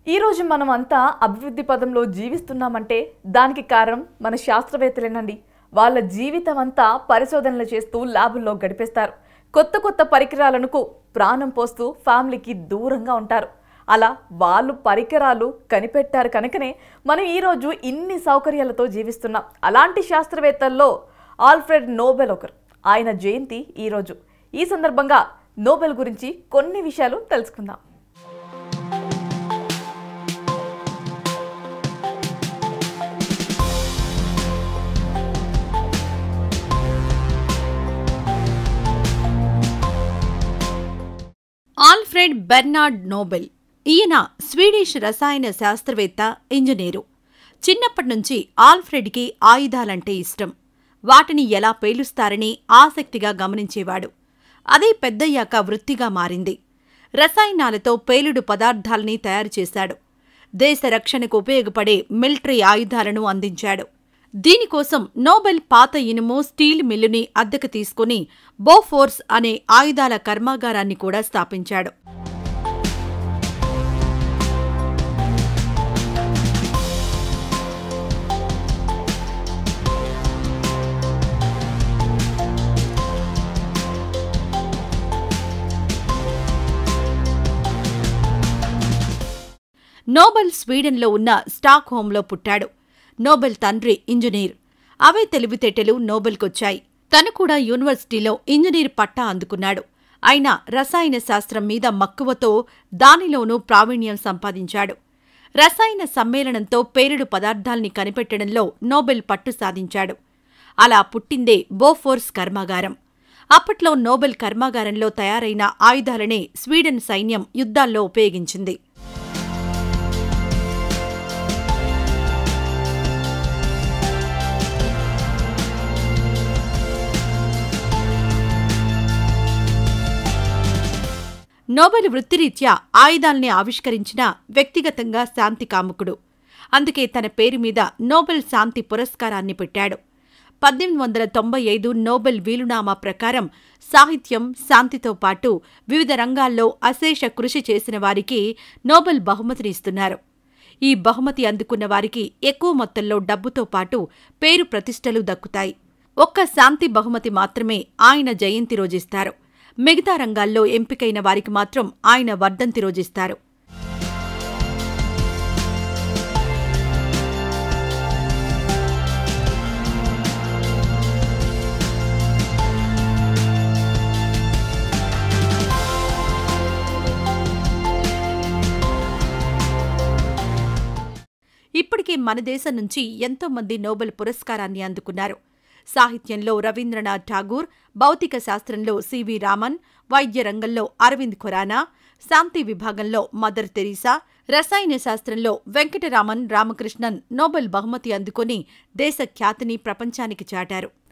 ఈ రోజు మనం అంతా అభివృద్ధి పదంలో జీవిస్తున్నామంటే దానికి కారణం మన శాస్త్రవేత్తలేనండి వాళ్ళ జీవితం అంతా పరిశోధనలు చేస్తూ ల్యాబుల్లో గడిపేస్తారు కొత్త కొత్త పరికరాలకు ప్రాణం పోస్తూ ఫ్యామిలీకి దూరంగా ఉంటారు అలా వాళ్ళు పరికరాలు కనిపెట్టారు కనుకనే మనం ఈరోజు ఇన్ని సౌకర్యాలతో జీవిస్తున్నాం అలాంటి శాస్త్రవేత్తల్లో ఆల్ఫ్రెడ్ నోబెల్ ఒకరు ఆయన జయంతి ఈరోజు ఈ సందర్భంగా నోబెల్ గురించి కొన్ని విషయాలు తెలుసుకుందాం ఆల్ఫ్రెడ్ బెర్నార్డ్ నోబెల్ ఈయన స్వీడిష్ రసాయన శాస్త్రవేత్త ఇంజనీరు చిన్నప్పటి నుంచి ఆల్ఫ్రెడ్కి ఆయుధాలంటే ఇష్టం వాటిని ఎలా పేలుస్తారని ఆసక్తిగా గమనించేవాడు అదే పెద్దయ్యాక వృత్తిగా మారింది రసాయనాలతో పేలుడు పదార్థాల్ని తయారు చేశాడు దేశ రక్షణకు ఉపయోగపడే మిలిటరీ ఆయుధాలను అందించాడు దీనికోసం నోబెల్ పాత ఇనుము స్టీల్ మిల్లుని అద్దెకు తీసుకుని బోఫోర్స్ అనే ఆయుధాల కర్మాగారాన్ని కూడా స్థాపించాడు నోబెల్ స్వీడన్లో ఉన్న స్టాక్ హోంలో పుట్టాడు నోబెల్ తండ్రి ఇంజనీర్ అవే తెలివితేటలు నోబెల్కొచ్చాయి తను కూడా యూనివర్సిటీలో ఇంజనీర్ పట్టా అందుకున్నాడు అయినా రసాయన శాస్త్రం మీద మక్కువతో దానిలోనూ ప్రావీణ్యం సంపాదించాడు రసాయన సమ్మేళనంతో పేలుడు పదార్థాల్ని కనిపెట్టడంలో నోబెల్ పట్టు సాధించాడు అలా పుట్టిందే బోఫోర్స్ కర్మాగారం అప్పట్లో నోబెల్ కర్మాగారంలో తయారైన ఆయుధాలనే స్వీడన్ సైన్యం యుద్ధాల్లో ఉపయోగించింది నోబెల్ వృత్తిరీత్యా ఆయుధాల్ని ఆవిష్కరించిన వ్యక్తిగతంగా శాంతి కాముకుడు అందుకే తన పేరు మీద నోబెల్ శాంతి పురస్కారాన్ని పెట్టాడు పద్దెనిమిది వందల తొంభై ఐదు నోబెల్ వీలునామా ప్రకారం సాహిత్యం శాంతితో పాటు వివిధ రంగాల్లో అశేష కృషి చేసిన వారికి నోబెల్ బహుమతిని ఇస్తున్నారు ఈ బహుమతి అందుకున్న వారికి ఎక్కువ మొత్తంలో డబ్బుతో పాటు పేరు ప్రతిష్టలు దక్కుతాయి ఒక్క శాంతి బహుమతి మాత్రమే ఆయన జయంతి రోజిస్తారు మిగతా రంగాల్లో ఎంపికైన వారికి మాత్రం ఆయన వర్ధంతి రోజిస్తారు ఇప్పటికే మన దేశం నుంచి ఎంతో మంది నోబెల్ పురస్కారాన్ని అందుకున్నారు సాహిత్యంలో రవీంద్రనాథ్ ఠాగూర్ భౌతిక శాస్త్రంలో సివి రామన్ వైద్య రంగంలో అరవింద్ ఖురానా శాంతి విభాగంలో మదర్ తెరీసా రసాయన శాస్త్రంలో వెంకటరామన్ రామకృష్ణన్ నోబెల్ బహుమతి అందుకొని దేశ ఖ్యాతిని ప్రపంచానికి చాటారు